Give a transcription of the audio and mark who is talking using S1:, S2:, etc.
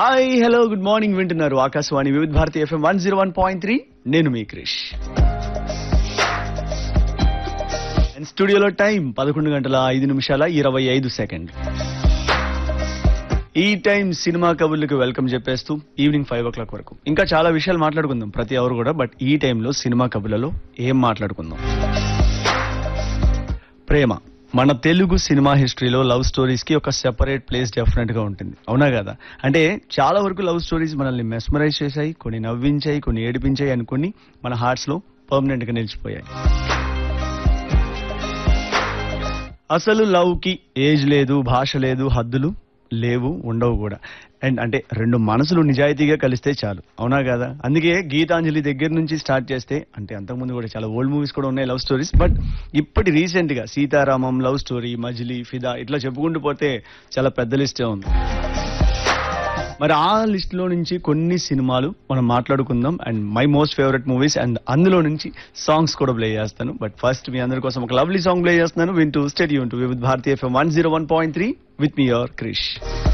S1: hi hello good morning వింటున్నారు Akashvani Vividh Bharati FM one zero one point three నేను మీ Krish and స్టూడియోలో టైం పదకొండు గంటల ఐదు నిమిషాల ఇరవై ఐదు సెకండ్ ఈ టైం సినిమా కబుర్లకు వెల్కమ్ చెప్పేస్తూ ఈవినింగ్ ఫైవ్ ఓ క్లాక్ వరకు ఇంకా చాలా విషయాలు మాట్లాడుకుందాం ప్రతి ఎవరు కూడా బట్ ఈ టైంలో సినిమా కబుర్లలో ఏం మాట్లాడుకుందాం ప్రేమ మన తెలుగు సినిమా హిస్టరీలో లవ్ స్టోరీస్ కి ఒక సెపరేట్ ప్లేస్ డెఫినెట్ గా ఉంటుంది అవునా కదా అంటే చాలా వరకు లవ్ స్టోరీస్ మనల్ని మెస్మరైజ్ చేశాయి కొన్ని నవ్వించాయి కొన్ని ఏడిపించాయి అనుకుని మన హార్ట్స్ లో పర్మనెంట్ గా నిలిచిపోయాయి అసలు లవ్ కి ఏజ్ లేదు భాష లేదు హద్దులు లేవు ఉండవు కూడా అండ్ అంటే రెండు మనసులు నిజాయితీగా కలిస్తే చాలు అవునా కదా అందుకే గీతాంజలి దగ్గర నుంచి స్టార్ట్ చేస్తే అంటే అంతకుముందు కూడా చాలా ఓల్డ్ మూవీస్ కూడా ఉన్నాయి లవ్ స్టోరీస్ బట్ ఇప్పటి రీసెంట్ గా సీతారామం లవ్ స్టోరీ మజిలీ ఫిదా ఇట్లా చెప్పుకుంటూ పోతే చాలా పెద్ద లిస్టే ఉంది మరి ఆ లిస్ట్ లో నుంచి కొన్ని సినిమాలు మనం మాట్లాడుకుందాం and my most favourite movies and అందులో నుంచి సాంగ్స్ కూడా ప్లే చేస్తాను బట్ ఫస్ట్ మీ అందరి కోసం ఒక లవ్లీ సాంగ్ ప్లే చేస్తున్నాను వింటూ స్టెడీ ఉంటూ with Bharatiya FM one zero one point three with me your Krish